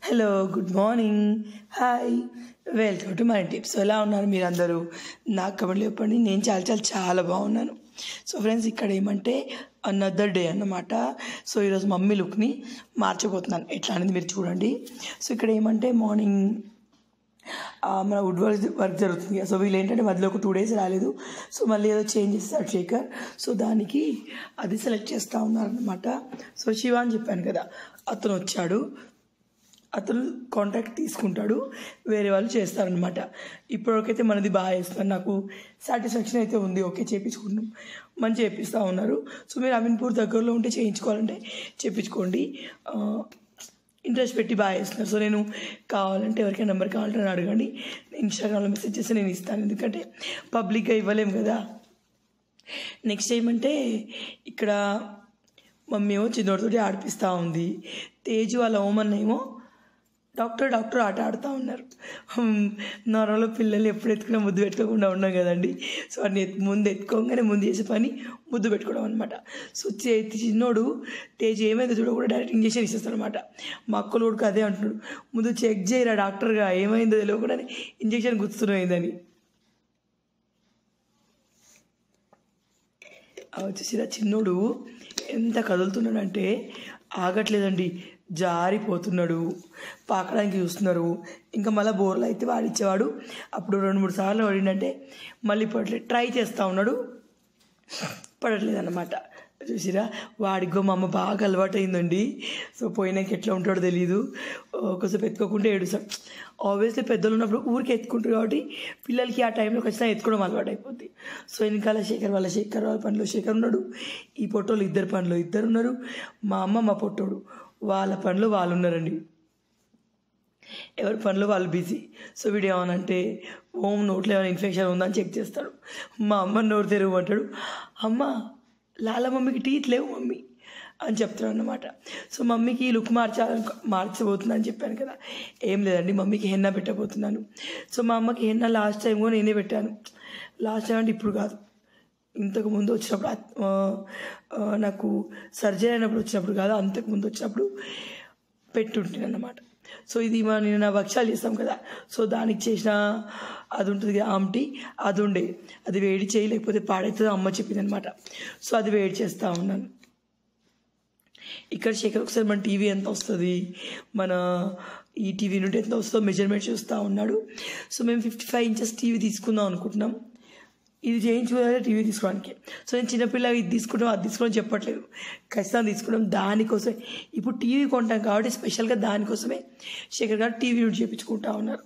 hello good morning hi welcome to my tips ఎలా ఉన్నారు మీరందరూ నాకు కమెంట్లు చెప్పండి నేను చాలా చాలా చాలా బాగున్నాను సో ఫ్రెండ్స్ ఇక్కడ ఏమంటే అనదర్ డే అన్నమాట సో ఈరోజు మమ్మీ లుక్ని మార్చబోతున్నాను ఎట్లా అనేది మీరు చూడండి సో ఇక్కడ ఏమంటే మార్నింగ్ ఆ, మన వుడ్ వర్క్ వర్క్ జరుగుతుంది సో వీళ్ళు ఏంటంటే మధ్యలో ఒక టూ డేస్ రాలేదు సో మళ్ళీ ఏదో చేంజ్ చేస్తారు శేఖర్ సో దానికి అది సెలెక్ట్ చేస్తూ ఉన్నారనమాట సో శివ అని చెప్పాను కదా అతను వచ్చాడు అతను కాంటాక్ట్ తీసుకుంటాడు వేరే వాళ్ళు చేస్తారనమాట ఇప్పటివరకైతే మనది బాగా చేస్తున్నారు నాకు సాటిస్ఫాక్షన్ అయితే ఉంది ఓకే చేయించుకుంటాం మంచి చేపిస్తూ ఉన్నారు సో మీరు అమీన్పూర్ దగ్గరలో ఉంటే చేయించుకోవాలంటే చేయించుకోండి ఆ, ఇంట్రెస్ట్ పెట్టి బాగా చేస్తున్నారు సో నేను కావాలంటే ఎవరికైనా నెంబర్ కావాలంటే నన్ను అడగండి నేను ఇన్స్టాగ్రామ్లో మెసేజ్ చేస్తే నేను ఇస్తాను ఎందుకంటే పబ్లిక్గా ఇవ్వలేము కదా నెక్స్ట్ ఏమంటే ఇక్కడ మమ్మీ ఏమో చిన్నోడితోటి ఆడిపిస్తూ ఉంది తేజు వాళ్ళ ఓమన్న ఏమో డాక్టర్ డాక్టర్ ఆట ఆడుతూ ఉన్నారు నార్మల్గా పిల్లల్ని ఎప్పుడు ఎత్తుకున్నా ముద్దు పెట్టుకోకుండా ఉన్నాం కదండి సో వాడిని ఎత్తు ముందు ఎత్తుకోగానే ముందు చేసే పని ముద్దు పెట్టుకోవడం అనమాట సో చేతి చిన్నోడు తేజ్ ఏమైందో చూడ కూడా డైరెక్ట్ ఇంజక్షన్ ఇచ్చేస్తాడు అనమాట మా అక్కలు కూడా అదే అంటున్నాడు ముందు చెక్ చేయరా డాక్టర్గా ఏమైందో తెలియకుండా ఇంజక్షన్ గుర్తున్నమైందని ఆ వచ్చేసి ఆ చిన్నోడు ఎంత కదులుతున్నాడంటే ఆగట్లేదండి జారిపోతున్నాడు పాకడానికి చూస్తున్నారు ఇంకా మళ్ళీ బోర్లు అయితే వాడిచ్చేవాడు అప్పుడు రెండు మూడు సార్లు పడిందంటే మళ్ళీ పడలేదు ట్రై చేస్తూ ఉన్నాడు పడట్లేదు అన్నమాట చూసిరా వాడికో మా అమ్మ బాగా అలవాటు అయిందండి సో పోయినాక ఎట్లా ఉంటాడో తెలియదు ఒకసేపు ఎత్తుకోకుండా ఏడుస్తాడు ఆబ్వియస్లీ పెద్దలు ఉన్నప్పుడు ఊరికి ఎత్తుకుంటారు కాబట్టి పిల్లలకి ఆ టైంలో ఖచ్చితంగా ఎత్తుకోవడం అలవాటు అయిపోద్ది సో వెనకాల శేఖర్ వాళ్ళ శేఖర్ వాళ్ళ పనిలో శేఖర్ ఉన్నాడు ఈ పొట్టోళ్ళు ఇద్దరు పనిలో ఇద్దరు ఉన్నారు మా అమ్మ మా పొట్టోడు వాళ్ళ పనిలో వాళ్ళు ఉన్నారండి ఎవరి పనిలో వాళ్ళు బిజీ సో వీడు ఏమనంటే ఓం నోట్లో ఏమైనా ఇన్ఫెక్షన్ ఉందని చెక్ చేస్తాడు మా అమ్మ నోరు తెరవమంటాడు అమ్మ లాల మమ్మీకి టీత్ లేవు మమ్మీ అని చెప్తున్నాడు అనమాట సో మమ్మీకి లుక్ మార్చాలని మార్చబోతున్నా అని చెప్పాను కదా ఏం లేదండి మమ్మీకి హెన్నా పెట్టబోతున్నాను సో మా అమ్మకి హెన్నా లాస్ట్ టైం కూడా నేనే పెట్టాను లాస్ట్ టైం అంటే ఇప్పుడు కాదు ఇంతకు ముందు వచ్చినప్పుడు ఆ, ఆ, నాకు సర్జరీ అయినప్పుడు వచ్చినప్పుడు కాదు అంతకు ముందు వచ్చినప్పుడు పెట్టుంటాను అన్నమాట సో ఇది మన నేను నా భక్ష్యాలు చేస్తాం కదా సో దానికి చేసిన అది ఉంటుంది కదా ఆమ్టి అది ఉండే అది వేడి చేయి లేకపోతే పాడవుతుంది అమ్మ చెప్పింది అనమాట సో అది వేడి చేస్తూ ఉన్నాను ఇక్కడ శేఖర్ ఒకసారి మన టీవీ ఎంత వస్తుంది మన ఈ టీవీ నుండి ఎంత వస్తుందో మెజర్మెంట్ చూస్తూ ఉన్నాడు సో మేము ఫిఫ్టీ ఫైవ్ ఇంచెస్ టీవీ తీసుకుందాం అనుకుంటున్నాం ఇది చేయించుకోవాలి టీవీ తీసుకోవడానికి సో నేను చిన్నపిల్లగా ఇది తీసుకుంటాం అది తీసుకోవడం చెప్పట్లేదు ఖచ్చితంగా తీసుకుంటాం దానికోసమే ఇప్పుడు టీవీ కొంటాం కాబట్టి స్పెషల్గా దానికోసమే శేఖర్ గారు టీవీ నుండి చేయించుకుంటా ఉన్నారు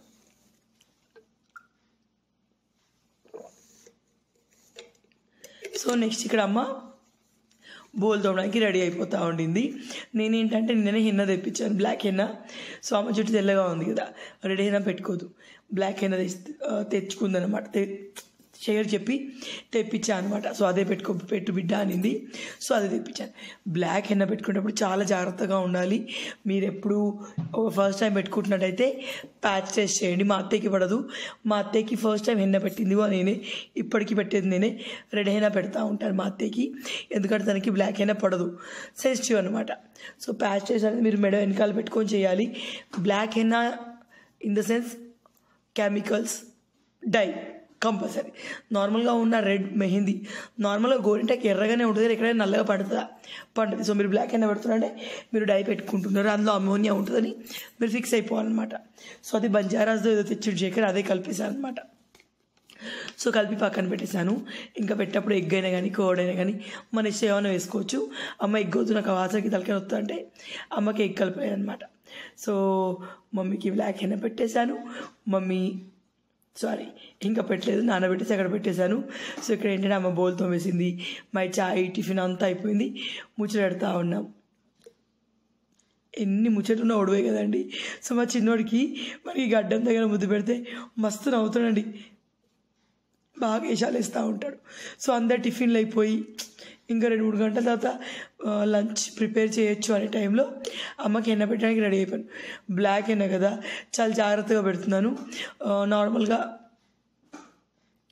సో నెక్స్ట్ ఇక్కడ అమ్మ బోల్ తోమడానికి రెడీ అయిపోతూ ఉండింది నేనేంటంటే నిన్ననే హెన్న తెప్పించాను బ్లాక్ హెన్న సో అమ్మ జుట్టు తెల్లగా ఉంది కదా రెడీ హెన్న పెట్టుకోదు బ్లాక్ హెన్న తెచ్చి తెచ్చుకుందనమాట తె షేర్ చెప్పి తెప్పించాను అనమాట సో అదే పెట్టుకో పెట్టు బిడ్డ అనింది సో అది తెప్పించాను బ్లాక్ హెన్న పెట్టుకునేటప్పుడు చాలా జాగ్రత్తగా ఉండాలి మీరు ఎప్పుడు ఫస్ట్ టైం పెట్టుకుంటున్నట్టయితే ప్యాచ్ టెస్ట్ చేయండి మా అత్తయ్యకి పడదు మా అత్తయ్యకి ఫస్ట్ టైం హెన్న పెట్టింది కూడా నేనే ఇప్పటికి పెట్టేది నేనే రెడ్ హెన్న పెడతా ఉంటాను మా అత్తయ్యకి ఎందుకంటే తనకి బ్లాక్ హెన్న పడదు సెన్సిటివ్ అనమాట సో ప్యాచ్ టెస్ట్ అనేది మీరు మెడ వెనకాల పెట్టుకొని చేయాలి black henna in the sense chemicals dye compulsory నార్మల్గా ఉన్న రెడ్ మెహందీ నార్మల్గా గోరింటాకి ఎర్రగానే ఉంటుంది ఎక్కడైనా నల్లగా పడుతుందా పండుతుంది సో మీరు బ్లాక్ అయినా పెడుతున్నారంటే మీరు డై పెట్టుకుంటున్నారు అందులో అమోనియా ఉంటుందని మీరు ఫిక్స్ అయిపోవాలన్నమాట సో అది బంజారాస్తో ఏదో తెచ్చి శేఖర్ అదే కలిపేశాను అనమాట సో కలిపి పక్కన పెట్టేశాను ఇంకా పెట్టేటప్పుడు ఎగ్ అయినా కానీ కోడ్ అయినా కానీ మన ఇష్టం ఏమైనా వేసుకోవచ్చు అమ్మ ఎగ్ వద్దు నాకు ఆ వాసనకి తలకాయ వస్తా అంటే అమ్మకి ఎగ్ కలిపాను అనమాట సో మమ్మీకి బ్లాక్ అయినా పెట్టేశాను మమ్మీ సారీ ఇంకా పెట్టలేదు నానబెట్టేసి అక్కడ పెట్టేశాను సో ఇక్కడ ఏంటంటే అమ్మ బోల్తో వేసింది మై చాయ్ టిఫిన్ అంతా అయిపోయింది ముచ్చటెడతా ఉన్నాం ఎన్ని ముచ్చటున్నా ఒడవే కదండి సో మా చిన్నోడికి మరి ఈ గడ్డం దగ్గర ముద్దు పెడితే మస్తు నవ్వుతాడండి బాగా వేషాలు వేస్తూ ఉంటాడు సో అందరు టిఫిన్లు అయిపోయి ఇంకా రెండు మూడు గంటల తర్వాత లంచ్ ప్రిపేర్ చేయొచ్చు అనే టైంలో అమ్మకి ఎన్న పెట్టడానికి రెడీ అయిపోయాను బ్లాక్ ఎన్న కదా చాలా జాగ్రత్తగా పెడుతున్నాను నార్మల్గా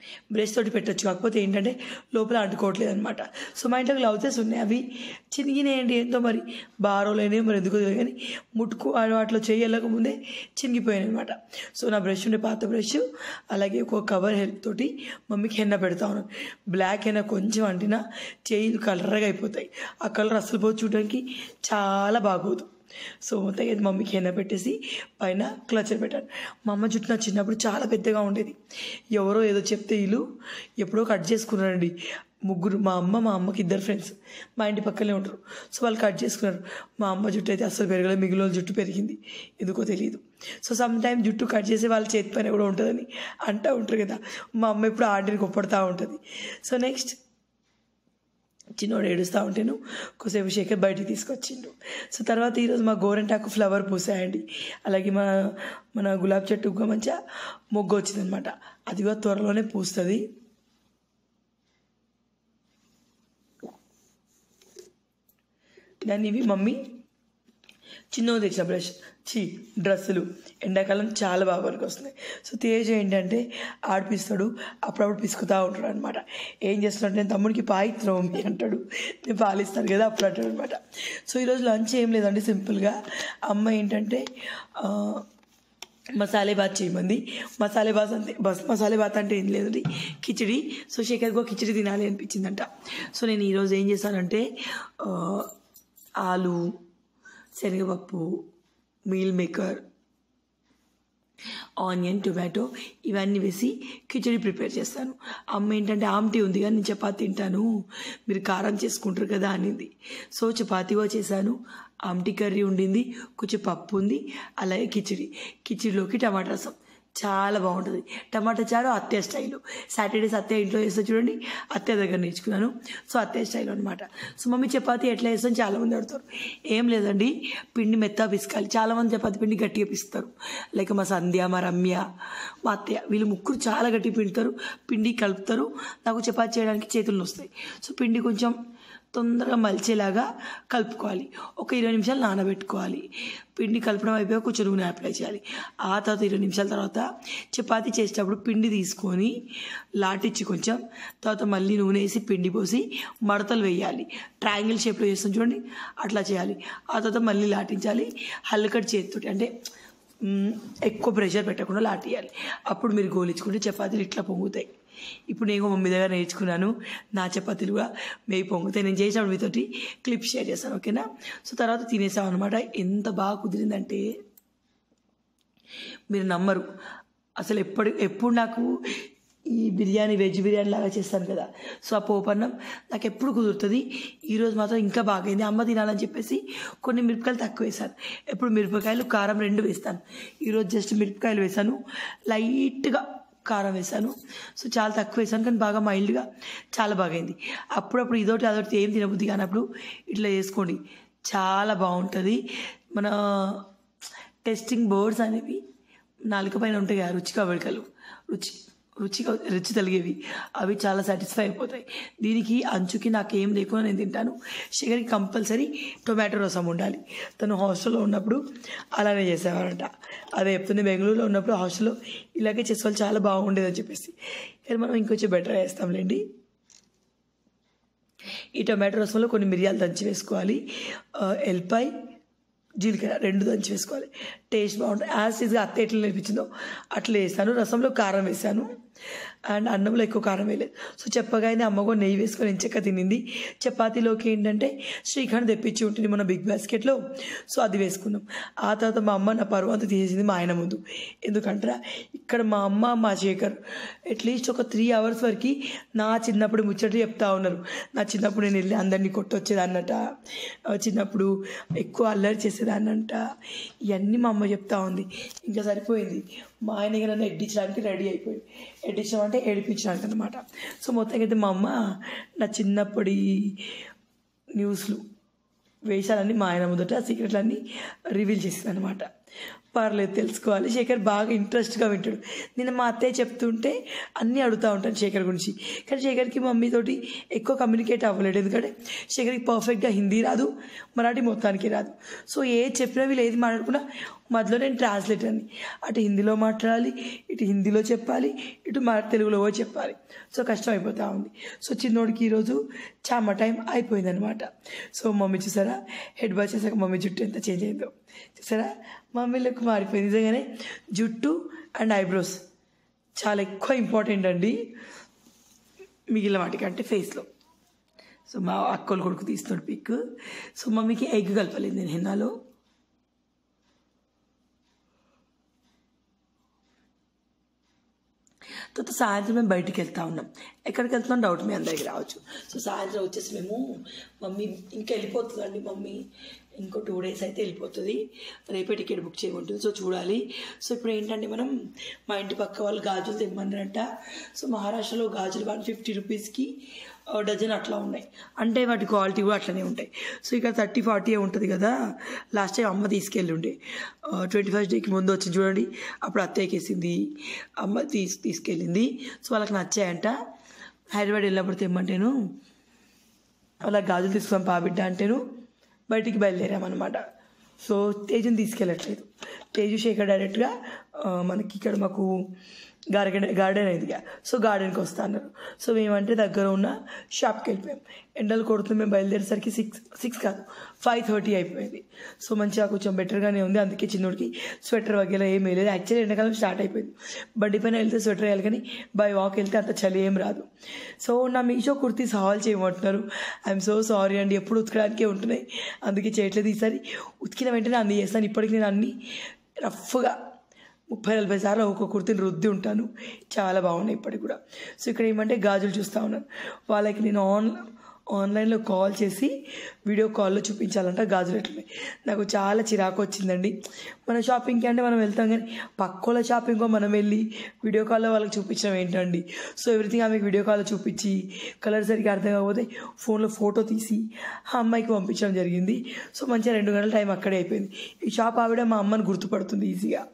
బ్రష్ తోటి పెట్టచ్చు కాకపోతే ఏంటంటే లోపల అంటుకోవట్లేదు అనమాట సో మా ఇంట్లో గ్లౌజెస్ ఉన్నాయి అవి చినిగినాయండి ఏంటో మరి బారోలేనే మరి ఎందుకో తెలియదు కానీ ముట్టుకు వాటిలో చేయలేక ముందే చినిగిపోయాయి అనమాట సో నా బ్రష్ ఉండే పాత బ్రష్ అలాగే ఒక కవర్ హెల్ప్ తోటి మమ్మీకి హెన్న పెడతా ఉన్నాను బ్లాక్ హెన్న కొంచెం అంటినా చేయిలు కలర్గా అయిపోతాయి ఆ కలర్ అసలు పోయి చూడడానికి చాలా బాగోదు సో మొత్తం ఇది మమ్మీకి హెన్న పెట్టేసి పైన క్లచర్ పెట్టాను మా అమ్మ జుట్టు నా చిన్నప్పుడు చాలా పెద్దగా ఉండేది ఎవరో ఏదో చెప్తే వీళ్ళు ఎప్పుడో కట్ చేసుకున్నారండి ముగ్గురు మా అమ్మ మా అమ్మకి ఇద్దరు ఫ్రెండ్స్ మా ఇంటి పక్కనే ఉంటారు సో వాళ్ళు కట్ చేసుకున్నారు మా అమ్మ జుట్టు అయితే అస్సలు పెరగలేదు మిగిలిన వాళ్ళ జుట్టు పెరిగింది ఎందుకో తెలియదు సో సమ్ టైం జుట్టు కట్ చేసి వాళ్ళ చేతి పైన కూడా ఉంటుందని అంటూ ఉంటారు కదా మా అమ్మ ఇప్పుడు ఆంటీని కొప్పడుతూ ఉంటుంది సో నెక్స్ట్ చిన్నోడు ఏడుస్తూ ఉంటేను కొద్దిసేపు శేఖర్ బయటికి తీసుకొచ్చిండు సో తర్వాత ఈరోజు మా గోరెంటాకు ఫ్లవర్ పూసాయండి అలాగే మన మన గులాబ్ చెట్టు కూడా మంచిగా మొగ్గు వచ్చిందనమాట అది కూడా త్వరలోనే పూస్తుంది దాన్ని ఇవి మమ్మీ చిన్నవి తెచ్చిన బ్రష్ చీ డ్రెస్సులు ఎండాకాలం చాలా బాగా పనికి వస్తున్నాయి సో తేజ్ ఏంటంటే ఆడిపిస్తాడు అప్పుడప్పుడు పిసుకుతూ ఉంటాడు అనమాట ఏం చేస్తున్నాడు నేను తమ్ముడికి పాయిత్రం మమ్మీ అంటాడు నేను పాలిస్తాను కదా అప్పుడు అంటాడు అనమాట సో ఈరోజు లంచ్ ఏం లేదండి సింపుల్గా అమ్మ ఏంటంటే ఆ, మసాలే బాత్ చేయమంది మసాలే బాత్ అంటే బస్ మసాలే బాత్ అంటే ఏం లేదండి కిచిడి సో శేఖర్గో కిచిడి తినాలి అనిపించిందంట సో నేను ఈరోజు ఏం చేశానంటే ఆ, ఆలు శనగపప్పు మీల్ మేకర్ ఆనియన్ టొమాటో ఇవన్నీ వేసి కిచడీ ప్రిపేర్ చేస్తాను అమ్మ ఏంటంటే ఆమ్టీ ఉంది కానీ నేను చపాతి తింటాను మీరు కారం చేసుకుంటారు కదా అనింది సో చపాతీగా చేశాను ఆమ్టీ కర్రీ ఉండింది కొంచెం పప్పు ఉంది అలాగే కిచిడి కిచిడిలోకి టమాటా రసం చాలా బాగుంటుంది టమాటా చారు అత్తయ్య స్టైలు సాటర్డేస్ అత్తయ్య ఇంట్లో వేస్తే చూడండి అత్తయ్య దగ్గర నేర్చుకున్నాను సో అత్తయ్య స్టైల్ అనమాట సో మమ్మీ చపాతీ ఎట్లా వేస్తాం చాలామంది అడుగుతారు ఏం లేదండి పిండి మెత్తగా పిసకాలి చాలామంది చపాతీ పిండి గట్టిగా పిస్తారు లైక్ మా సంధ్య మా రమ్య మా అత్తయ్య వీళ్ళు ముగ్గురు చాలా గట్టిగా పిండుతారు పిండి కలుపుతారు నాకు చపాతీ చేయడానికి చేతులు వస్తాయి సో పిండి కొంచెం తొందరగా మలిచేలాగా కలుపుకోవాలి ఒక ఇరవై నిమిషాలు నానబెట్టుకోవాలి పిండి కలపడం అయిపోయాక కొంచెం నూనె అప్లై చేయాలి ఆ తర్వాత ఇరవై నిమిషాల తర్వాత చపాతీ చేసేటప్పుడు పిండి తీసుకొని లాటిచ్చి కొంచెం తర్వాత మళ్ళీ నూనె వేసి పిండి పోసి మడతలు వేయాలి ట్రయాంగిల్ షేప్లో చేస్తాం చూడండి అట్లా చేయాలి ఆ తర్వాత మళ్ళీ లాటించాలి హల్కట్ చేతితోటి అంటే మ్, ఎక్కువ ప్రెషర్ పెట్టకుండా లాటియాలి అప్పుడు మీరు గోలించుకుంటే చపాతీలు ఇట్లా పొంగుతాయి ఇప్పుడు నేను మమ్మీ దగ్గర నేర్చుకున్నాను నా చపాతీలు కూడా మేయి పొంగుతాయి నేను చేసినప్పుడు మీతోటి క్లిప్ షేర్ చేస్తాను ఓకేనా సో తర్వాత తినేసాం అనమాట ఎంత బాగా కుదిరిందంటే మీరు నమ్మరు అసలు ఎప్పుడు ఎప్పుడు నాకు ఈ బిర్యానీ వెజ్ బిర్యానీ లాగా చేస్తాను కదా సో ఆ పోపన్నం నాకు ఎప్పుడు కుదురుతుంది ఈరోజు మాత్రం ఇంకా బాగైంది అమ్మ తినాలని చెప్పేసి కొన్ని మిరపకాయలు తక్కువ వేసాను ఎప్పుడు మిరపకాయలు కారం రెండు వేస్తాను ఈరోజు జస్ట్ మిరపకాయలు వేసాను లైట్గా కారం వేసాను సో చాలా తక్కువ వేసాను కానీ బాగా మైల్డ్గా చాలా బాగైంది అప్పుడప్పుడు ఇదోటి అదొకటి ఏం తినబుద్ధి కానప్పుడు ఇట్లా చేసుకోండి చాలా బాగుంటుంది మన టెస్టింగ్ బోర్డ్స్ అనేవి నాలుక పైన ఉంటాయి కదా రుచి కవళికలు రుచి రుచిగా రుచి కలిగేవి అవి చాలా సాటిస్ఫై అయిపోతాయి దీనికి అంచుకి నాకు ఏం లేకుండా నేను తింటాను షుగర్కి కంపల్సరీ టొమాటో రసం ఉండాలి తను హాస్టల్లో ఉన్నప్పుడు అలానే చేసేవారంట అదే చెప్తుంది బెంగళూరులో ఉన్నప్పుడు హాస్టల్లో ఇలాగే చేసేవాళ్ళు చాలా బాగుండేదని చెప్పేసి కానీ మనం ఇంకొంచెం బెటర్ వేస్తాంలేండి ఈ టొమాటో రసంలో కొన్ని మిరియాలు దంచి వేసుకోవాలి ఆ, ఎల్లిపాయ జీలకర్ర రెండు దంచి వేసుకోవాలి టేస్ట్ బాగుంటుంది యాజ్ ఈజ్గా అత్త ఎట్లా నేర్పించిందో అట్లా వేసాను రసంలో కారం వేసాను అండ్ అన్నంలో ఎక్కువ కారం వేయలేదు సో చెప్పగానే అమ్మ కూడా నెయ్యి వేసుకొని ఎంచక్క తినింది చపాతీలోకి ఏంటంటే శ్రీఖండ్ తెప్పించి ఉంటుంది మన బిగ్ బాస్కెట్లో సో అది వేసుకున్నాం ఆ తర్వాత మా అమ్మ నా పరువు అంతా తీసేసింది మా ఆయన ముందు ఎందుకంటారా ఇక్కడ మా అమ్మ మా శేఖర్ అట్లీస్ట్ ఒక త్రీ అవర్స్ వరకు నా చిన్నప్పుడు ముచ్చట్లు చెప్తా ఉన్నారు నా చిన్నప్పుడు నేను వెళ్ళి అందరినీ కొట్టొచ్చేదాన్నట ఆ, చిన్నప్పుడు ఎక్కువ అల్లరి చేసేదాన్నంట ఇవన్నీ మా అమ్మ చెప్తా ఉంది ఇంకా సరిపోయింది మా ఆయన ఇక నన్ను ఎడ్డించడానికి రెడీ అయిపోయింది ఎడ్డించడం అంటే ఏడిపించడానికి అనమాట సో మొత్తం అయితే మా అమ్మ నా చిన్నప్పటి న్యూస్లు వేషాలన్నీ మా ఆయన ముందట సీక్రెట్లన్నీ రివీల్ చేసింది అనమాట పర్లేదు తెలుసుకోవాలి శేఖర్ బాగా ఇంట్రెస్ట్గా వింటాడు నేను మా అత్తయ్య చెప్తుంటే అన్నీ అడుగుతూ ఉంటాను శేఖర్ గురించి కానీ శేఖర్కి మమ్మీతోటి ఎక్కువ కమ్యూనికేట్ అవ్వలేడు ఎందుకంటే శేఖర్కి పర్ఫెక్ట్గా హిందీ రాదు మరాఠీ మొత్తానికి రాదు సో ఏ చెప్పినా వీళ్ళు ఏది మాట్లాడుకున్నా మధ్యలో నేను ట్రాన్స్లేటర్ అని అటు హిందీలో మాట్లాడాలి ఇటు హిందీలో చెప్పాలి ఇటు మా తెలుగులో కూడా చెప్పాలి సో కష్టం అయిపోతూ ఉంది సో చిన్నోడికి ఈరోజు చామ టైం అయిపోయిందనమాట సో మమ్మీ చూసారా హెడ్ బాత్ చేశాక మమ్మీ జుట్టు ఎంత చేంజ్ అయిందో చూసారా మమ్మీ లుక్ మారిపోయింది నిజంగానే జుట్టు అండ్ ఐబ్రోస్ చాలా ఎక్కువ ఇంపార్టెంట్ అండి మిగిలిన వాటికంటే ఫేస్లో సో మా అక్కలు కొడుకు తీస్తున్నాడు పిక్ సో మమ్మీకి ఎగ్ కలపలేదు నేను హెన్నాలో తర్వాత సాయంత్రం మేము బయటికి వెళ్తా ఉన్నాం ఎక్కడికి వెళ్తున్నాం డౌట్ మీ అందరికి రావచ్చు సో సాయంత్రం వచ్చేసి మేము మమ్మీ ఇంకా వెళ్ళిపోతుందండి మమ్మీ ఇంకో టూ డేస్ అయితే వెళ్ళిపోతుంది రేపే టికెట్ బుక్ చేయమంటుంది సో చూడాలి సో ఇప్పుడు ఏంటంటే మనం మా ఇంటి పక్క వాళ్ళు గాజులు తెమ్మన్నారంట సో మహారాష్ట్రలో గాజులు వన్ ఫిఫ్టీ రూపీస్కి డజన్ అట్లా ఉన్నాయి అంటే వాటి క్వాలిటీ కూడా అట్లనే ఉంటాయి సో ఇక్కడ థర్టీ ఫార్టీ ఉంటుంది కదా లాస్ట్ టైం అమ్మ తీసుకెళ్ళి ఉండే ట్వంటీ ఫస్ట్ డేకి ముందు వచ్చి చూడండి అప్పుడు అత్తయ్యకి వేసింది అమ్మ తీసి తీసుకెళ్ళింది సో వాళ్ళకి నచ్చాయంట హైదరాబాద్ వెళ్ళినప్పుడు తెమ్మంటేను అలా గాజులు తీసుకున్నాం పాబిడ్డ అంటేను బయటికి బయలుదేరామన్నమాట సో తేజుని తీసుకెళ్ళట్లేదు తేజు శేఖర్ డైరెక్ట్గా ఆ, మనకి ఇక్కడ మాకు గార్డెన్ గార్డెన్ అయిందిగా సో గార్డెన్కి వస్తా అన్నారు సో మేమంటే దగ్గర ఉన్న షాప్కి వెళ్ళిపోయాం ఎండలు కొడుతూ మేము బయలుదేరేసరికి సిక్స్ సిక్స్ కాదు ఫైవ్ థర్టీ అయిపోయింది సో మంచిగా కొంచెం బెటర్గానే ఉంది అందుకే చిన్నోడికి స్వెటర్ వగేలా ఏం వేయలేదు యాక్చువల్లీ ఎండాకాలం స్టార్ట్ అయిపోయింది బండి పైన వెళ్తే స్వెటర్ వేయాలి కానీ బై వాక్ వెళ్తే అంత చలి ఏం రాదు సో నా మీషో కుర్తీస్ హాల్ చేయమంటున్నారు ఐఎమ్ సో సారీ అండి ఎప్పుడు ఉతకడానికే ఉంటున్నాయి అందుకే చేయట్లేదు ఈసారి ఉతికిన వెంటనే అన్ని చేస్తాను ఇప్పటికి నేను అన్ని రఫ్గా ముప్పై నలభై సార్లు ఒక్కొక్క కుర్తిని రుద్ది ఉంటాను చాలా బాగున్నాయి ఇప్పటికి కూడా సో ఇక్కడ ఏమంటే గాజులు చూస్తూ ఉన్నాను వాళ్ళకి నేను ఆన్ ఆన్లైన్లో కాల్ చేసి వీడియో కాల్లో చూపించాలంట గాజులు ఎట్లున్నాయి నాకు చాలా చిరాకు వచ్చిందండి మన షాపింగ్కి అంటే మనం వెళ్తాం కానీ పక్కోళ్ళ షాపింగ్కో మనం వెళ్ళి వీడియో కాల్లో వాళ్ళకి చూపించడం ఏంటండి సో ఎవ్రీథింగ్ ఆమెకి వీడియో కాల్లో చూపించి కలర్ సరిగ్గా అర్థం కాకపోతే ఫోన్లో ఫోటో తీసి ఆ అమ్మాయికి పంపించడం జరిగింది సో మంచిగా రెండు గంటల టైం అక్కడే అయిపోయింది ఈ షాప్ ఆవిడ మా అమ్మని గుర్తుపడుతుంది ఈజీగా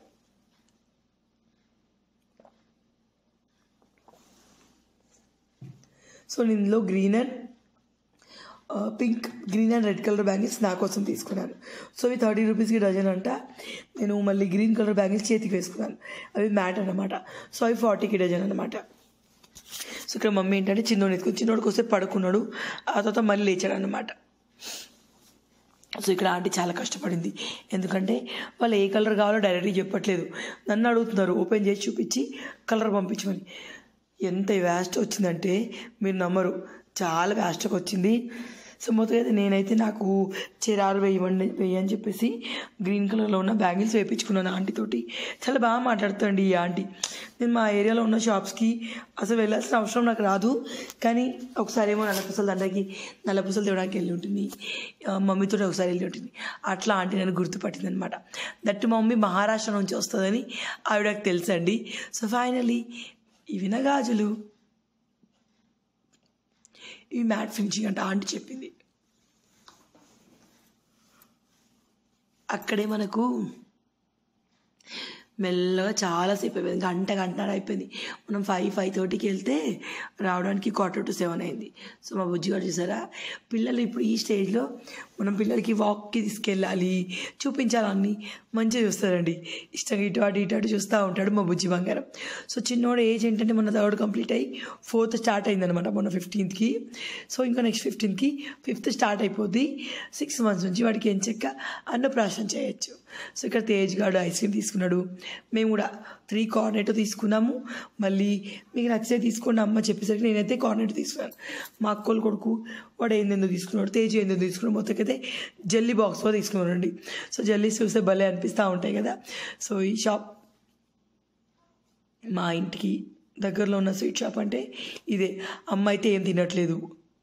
సో నేను ఇందులో green and pink green and red colour bangles నా కోసం తీసుకున్నాను సో ఇవి థర్టీ రూపీస్కి డజన్ అంట నేను మళ్ళీ గ్రీన్ కలర్ బ్యాంగిల్స్ చేతికి వేసుకున్నాను అవి మ్యాట్ అనమాట సో అవి ఫార్టీకి డజన్ అనమాట సో ఇక్కడ మమ్మీ ఏంటంటే చిన్నోడు ఎత్తుకుని చిన్నోడికి వస్తే పడుకున్నాడు ఆ తర్వాత మళ్ళీ లేచాడు అనమాట సో ఇక్కడ ఆంటీ చాలా కష్టపడింది ఎందుకంటే వాళ్ళు ఏ కలర్ కావాలో డైరెక్ట్గా చెప్పట్లేదు నన్ను అడుగుతున్నారు ఓపెన్ చేసి చూపించి కలర్ పంపించమని ఎంత వ్యాస్ట్ వచ్చిందంటే మీరు నమ్మరు చాలా వ్యాస్ట్గా వచ్చింది సో మొత్తం అయితే నేనైతే నాకు చిరారు వేయమండి వేయని చెప్పేసి గ్రీన్ కలర్లో ఉన్న బ్యాంగిల్స్ వేయించుకున్నాను ఆంటీతోటి చాలా బాగా మాట్లాడుతుంది ఈ ఆంటీ నేను మా ఏరియాలో ఉన్న షాప్స్కి అసలు వెళ్ళాల్సిన అవసరం నాకు రాదు కానీ ఒకసారి ఏమో నల్ల పూసల దండకి నల్ల పూసలు తేవడానికి వెళ్ళి ఉంటుంది ఆ, మమ్మీతో ఒకసారి వెళ్ళి ఉంటుంది అట్లా ఆంటీ నన్ను గుర్తుపట్టింది అనమాట దట్టు మా మమ్మీ మహారాష్ట్ర నుంచి వస్తుందని ఆవిడకి తెలుసండి సో ఫైనలీ ఇవి నా గాజులు ఇవి మ్యాట్ ఫినిషింగ్ అంటే ఆంటీ చెప్పింది అక్కడే మనకు మెల్లగా చాలాసేపు అయిపోయింది గంట గంటన్నర అయిపోయింది మనం ఫైవ్ ఫైవ్ థర్టీకి వెళ్తే రావడానికి క్వార్టర్ టు సెవెన్ అయింది సో మా బుజ్జి గారు చూసారా పిల్లలు ఇప్పుడు ఈ స్టేజ్లో మనం పిల్లలకి వాక్కి తీసుకెళ్ళాలి చూపించాలని మంచిగా చూస్తారండి ఇష్టంగా ఇటు అటు ఇటు అటు చూస్తూ ఉంటాడు మా బుజ్జి బంగారం సో చిన్నోడు ఏజ్ ఏంటంటే మొన్న థర్డ్ కంప్లీట్ అయ్యి ఫోర్త్ స్టార్ట్ అయిందనమాట మొన్న ఫిఫ్టీన్త్కి సో ఇంకా నెక్స్ట్ ఫిఫ్టీన్త్కి ఫిఫ్త్ స్టార్ట్ అయిపోద్ది సిక్స్ మంత్స్ నుంచి వాడికి ఏం చెక్క అన్నప్రాశన చేయొచ్చు సో ఇక్కడ తేజ్ గాడు ఐస్ క్రీమ్ తీసుకున్నాడు మేము కూడా త్రీ కార్నెట్ తీసుకున్నాము మళ్ళీ మీకు నచ్చితే తీసుకోండి అమ్మ చెప్పేసరికి నేనైతే కార్నెట్ తీసుకున్నాను మా అక్కోళ్ళు కొడుకు వాడు ఏందెందుకు తీసుకున్నాడు తేజ్ ఏందెందుకు తీసుకున్నాడు మొత్తంకైతే జల్లీ బాక్స్లో తీసుకున్నానండి సో జల్లీస్ చూస్తే భలే అనిపిస్తూ ఉంటాయి కదా సో ఈ షాప్ మా ఇంటికి దగ్గరలో ఉన్న స్వీట్ షాప్ అంటే ఇదే అమ్మ అయితే ఏం తినట్లేదు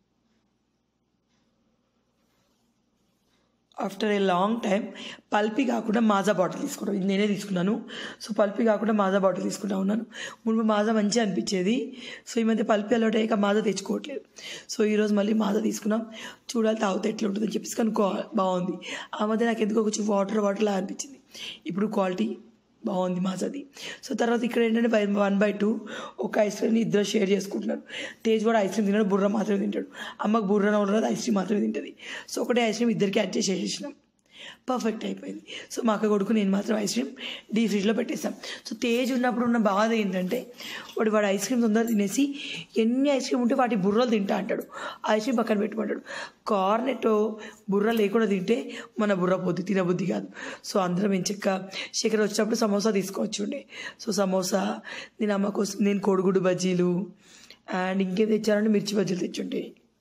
after a long time Pulpy కాకుండా మాజా బాటిల్ తీసుకున్నాను ఇది నేనే తీసుకున్నాను సో పల్పి కాకుండా మాజా బాటిల్ తీసుకుంటా ఉన్నాను మునుపు మాజా మంచిగా అనిపించేది సో ఈ మధ్య పల్పి అలవాటు అయ్యాక మాజా తెచ్చుకోవట్లేదు సో ఈరోజు మళ్ళీ మాజా తీసుకున్నాం చూడాలి తాగితే ఎట్లా ఉంటుందని చెప్పేసి కనుక్కోవాలి బాగుంది ఆ మధ్య నాకు ఎందుకో కొంచెం వాటర్ వాటర్లా అనిపించింది ఇప్పుడు క్వాలిటీ బాగుంది మాసది సో తర్వాత ఇక్కడ ఏంటంటే బై వన్ బై టూ ఒక ఐస్ క్రీమ్ని ఇద్దరు షేర్ చేసుకుంటున్నారు తేజ్ కూడా ఐస్ క్రీమ్ తిన్నాడు బుర్ర మాత్రమే తింటాడు అమ్మకు బుర్ర ఉండదు ఐస్ క్రీమ్ మాత్రమే తింటుంది సో ఒకటే ఐస్ క్రీమ్ ఇద్దరికి అడ్జస్ట్ చేసేసినాం పర్ఫెక్ట్ అయిపోయింది సో మా అక్క కొడుకు నేను మాత్రం ఐస్ క్రీమ్ డీ ఫ్రిడ్జ్లో పెట్టేస్తాం సో తేజ్ ఉన్నప్పుడు ఉన్న బాధ ఏంటంటే వాడు వాడు ఐస్ క్రీమ్ తొందరగా తినేసి ఎన్ని ఐస్ క్రీమ్ ఉంటే వాటి బుర్రలు తింటా అంటాడు ఐస్ క్రీమ్ పక్కన పెట్టమంటాడు కార్నెట్ బుర్ర లేకుండా తింటే మన బుర్ర పోద్ది తినబుద్ధి కాదు సో అందరం ఎంచక్క శేఖర్ వచ్చినప్పుడు సమోసా తీసుకోవచ్చు ఉండే సో సమోసా నేను అమ్మ కోసం నేను కోడిగుడ్డు బజ్జీలు అండ్ ఇంకేం తెచ్చానంటే మిర్చి బజ్జీలు తెచ్చుంటే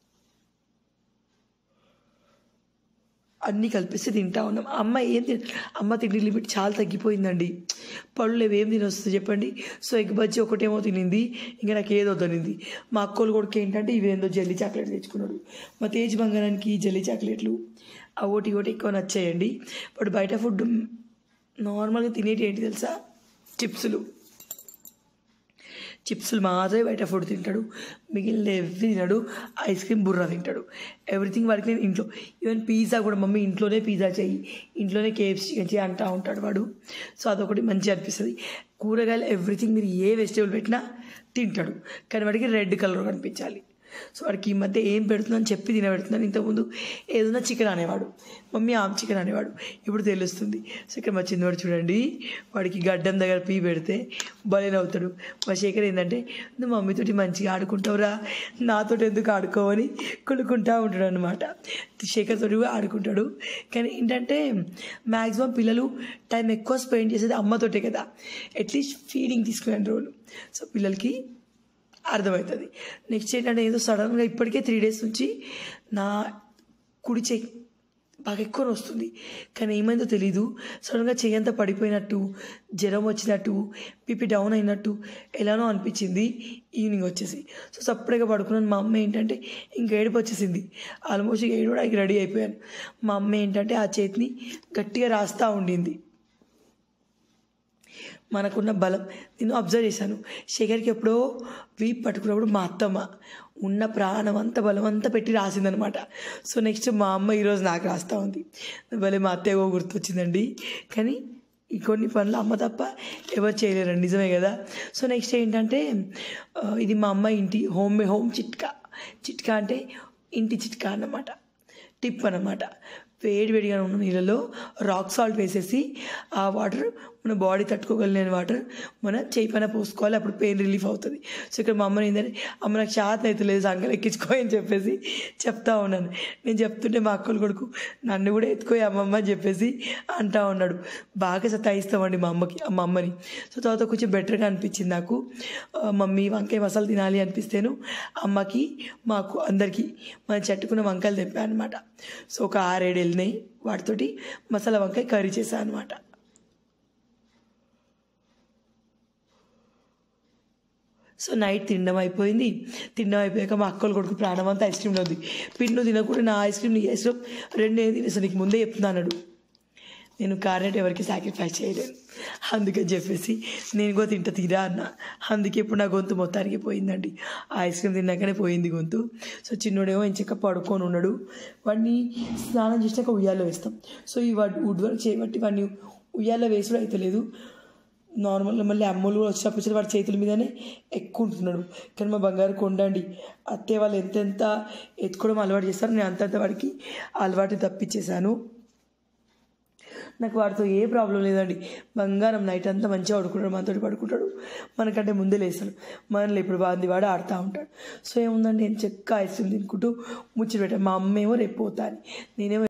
అన్నీ కలిపేసి తింటా ఉన్నాం అమ్మ ఏం తిన అమ్మ తిండి లిమిట్ చాలా తగ్గిపోయిందండి పళ్ళు లేవు ఏం తినొస్తుంది చెప్పండి సో ఎగ్ బజ్జీ ఒకటేమో తినింది ఇంకా నాకు ఏదో తినింది మా అక్కోళ్ళు కొడుకు ఏంటంటే ఇవేందో జల్లీ చాక్లెట్ తెచ్చుకున్నాడు మా తేజ్ బంగారానికి జల్లీ చాక్లెట్లు ఆ ఒకటి ఒకటి ఎక్కువ నచ్చాయండి బట్ బయట ఫుడ్ నార్మల్గా తినేటి ఏంటి తెలుసా చిప్సులు చిప్స్లు మాత్రమే బయట ఫుడ్ తింటాడు మిగిలిన ఎవ్రీ తినడు ఐస్ క్రీమ్ బుర్రా తింటాడు ఎవ్రీథింగ్ వరకు నేను ఇంట్లో ఈవెన్ పిజ్జా కూడా మమ్మీ ఇంట్లోనే పిజ్జా చెయ్యి ఇంట్లోనే కేఎఫ్సీ చికెన్ చెయ్యి అంటా ఉంటాడు వాడు సో అదొకటి మంచిగా అనిపిస్తుంది కూరగాయలు ఎవ్రీథింగ్ మీరు ఏ వెజిటేబుల్ పెట్టినా తింటాడు కానీ వాడికి రెడ్ కలర్ కనిపించాలి సో వాడికి ఈ మధ్య ఏం పెడుతుందని చెప్పి తినబెడుతున్నాను ఇంతకుముందు ఏదైనా చికెన్ అనేవాడు మమ్మీ ఆమ్ చికెన్ అనేవాడు ఇప్పుడు తెలుస్తుంది సో ఇక్కడ మా చిన్నవాడు చూడండి వాడికి గడ్డం దగ్గర పీ పెడితే భలే నవ్వుతాడు మా శేఖర్ ఏంటంటే నువ్వు మమ్మీతోటి మంచిగా ఆడుకుంటావురా నాతోటి ఎందుకు ఆడుకోవని కొనుక్కుంటా ఉంటాడు అనమాట శేఖర్ తోటి కూడా ఆడుకుంటాడు కానీ ఏంటంటే మ్యాక్సిమం పిల్లలు టైం ఎక్కువ స్పెండ్ చేసేది అమ్మతోటే కదా అట్లీస్ట్ ఫీడింగ్ తీసుకునే రోజు సో పిల్లలకి అర్థమవుతుంది నెక్స్ట్ ఏంటంటే ఏదో సడన్గా ఇప్పటికే త్రీ డేస్ నుంచి నా కుడి చెయ్యి బాగా ఎక్కువ వస్తుంది కానీ ఏమైందో తెలీదు సడన్గా చెయ్యి అంతా పడిపోయినట్టు జ్వరం వచ్చినట్టు బీపీ డౌన్ అయినట్టు ఎలానో అనిపించింది ఈవినింగ్ వచ్చేసి సో సపరేట్గా పడుకున్నాను మా అమ్మ ఏంటంటే ఇంక ఏడుపు వచ్చేసింది ఆల్మోస్ట్ ఏడవడానికి రెడీ అయిపోయాను మా అమ్మ ఏంటంటే ఆ చేతిని గట్టిగా రాస్తూ ఉండింది మనకున్న బలం నేను అబ్జర్వ్ చేశాను శేఖర్కి ఎప్పుడో వీప్ పట్టుకున్నప్పుడు మా అత్తమ్మ ఉన్న ప్రాణం అంతా బలం అంతా పెట్టి రాసిందనమాట సో నెక్స్ట్ మా అమ్మ ఈరోజు నాకు రాస్తూ ఉంది భలే మా అత్తయ్య గుర్తొచ్చిందండి కానీ ఈ కొన్ని పనులు అమ్మ తప్ప ఎవరు చేయలేరండి నిజమే కదా సో నెక్స్ట్ ఏంటంటే ఆ, ఇది మా అమ్మ ఇంటి హోమ్ హోమ్ చిట్కా చిట్కా అంటే ఇంటి చిట్కా అన్నమాట టిప్ అన్నమాట వేడి వేడిగా ఉన్న నీళ్ళలో రాక్ సాల్ట్ వేసేసి ఆ వాటర్ మన బాడీ తట్టుకోగలిగిన వాటర్ మన చేయి పైన పోసుకోవాలి అప్పుడు పెయిన్ రిలీఫ్ అవుతుంది సో ఇక్కడ మా అమ్మని ఏంటంటే అమ్మ నాకు శాతం అయితే లేదు సంగలు ఎక్కించుకో అని చెప్పేసి చెప్తా ఉన్నాను నేను చెప్తుంటే మా అక్కలు కొడుకు నన్ను కూడా ఎత్తుకో అమ్మమ్మ అని చెప్పేసి అంటా ఉన్నాడు బాగా సతాయిస్తామండి మా అమ్మకి మా అమ్మని సో తర్వాత కొంచెం బెటర్గా అనిపించింది నాకు ఆ, మమ్మీ వంకాయ మసాలా తినాలి అనిపిస్తేను అమ్మకి మాకు అందరికీ మనం చెట్టుకున్న వంకాయలు తెంపాను అనమాట సో ఒక ఆరేడు వెళ్ళినాయి వాటితోటి మసాలా వంకాయ కర్రీ చేశాను అనమాట సో నైట్ తినడం అయిపోయింది తినడం అయిపోయాక మా అక్కలు కొడుకు ప్రాణం అంతా ఐస్ క్రీమ్లో ఉంది పిన్ను తినకుండా నా ఐస్ క్రీమ్ నీ ఐస్ క్రీమ్ రెండు ఏది తినేసా నీకు ముందే చెప్తున్నా అన్నాడు నేను కార్నెట్ ఎవరికి సాక్రిఫైస్ చేయలేను అందుకని చెప్పేసి నేను కూడా తింటా తీరా అన్న అందుకే ఇప్పుడు నా గొంతు మొత్తానికి పోయిందండి ఆ ఐస్ క్రీమ్ తిన్నాకనే పోయింది గొంతు సో చిన్నోడేమో ఇంచక్క పడుకొని ఉన్నాడు వాడిని స్నానం చేసినాక ఉయ్యాలో వేస్తాం సో ఈ వాడు వుడ్ వర్క్ చేయబట్టి వాడిని ఉయ్యాలో వేసుడు అయితే లేదు నార్మల్గా మళ్ళీ అమ్మలు కూడా వచ్చినప్పుడు వచ్చి వాడి చేతుల మీదనే ఎక్కువ ఉంటున్నాడు కానీ మా బంగారు కొండండి అత్తే వాళ్ళు ఎంతెంత ఎత్తుకోవడం అలవాటు చేస్తారో నేను అంతంత వాడికి అలవాటు తప్పించేశాను నాకు వాడితో ఏ ప్రాబ్లం లేదండి బంగారం నైట్ అంతా మంచిగా పడుకుంటాడు మనతో పడుకుంటాడు మనకంటే ముందే లేస్తాడు మనల్ని ఇప్పుడు బాగుంది వాడు ఆడుతూ ఉంటాడు సో ఏముందండి నేను చెక్క ఐస్ క్రీమ్ తినుకుంటూ ముచ్చట పెట్టాను మా అమ్మ ఏమో రేపు పోతా అని నేనేమో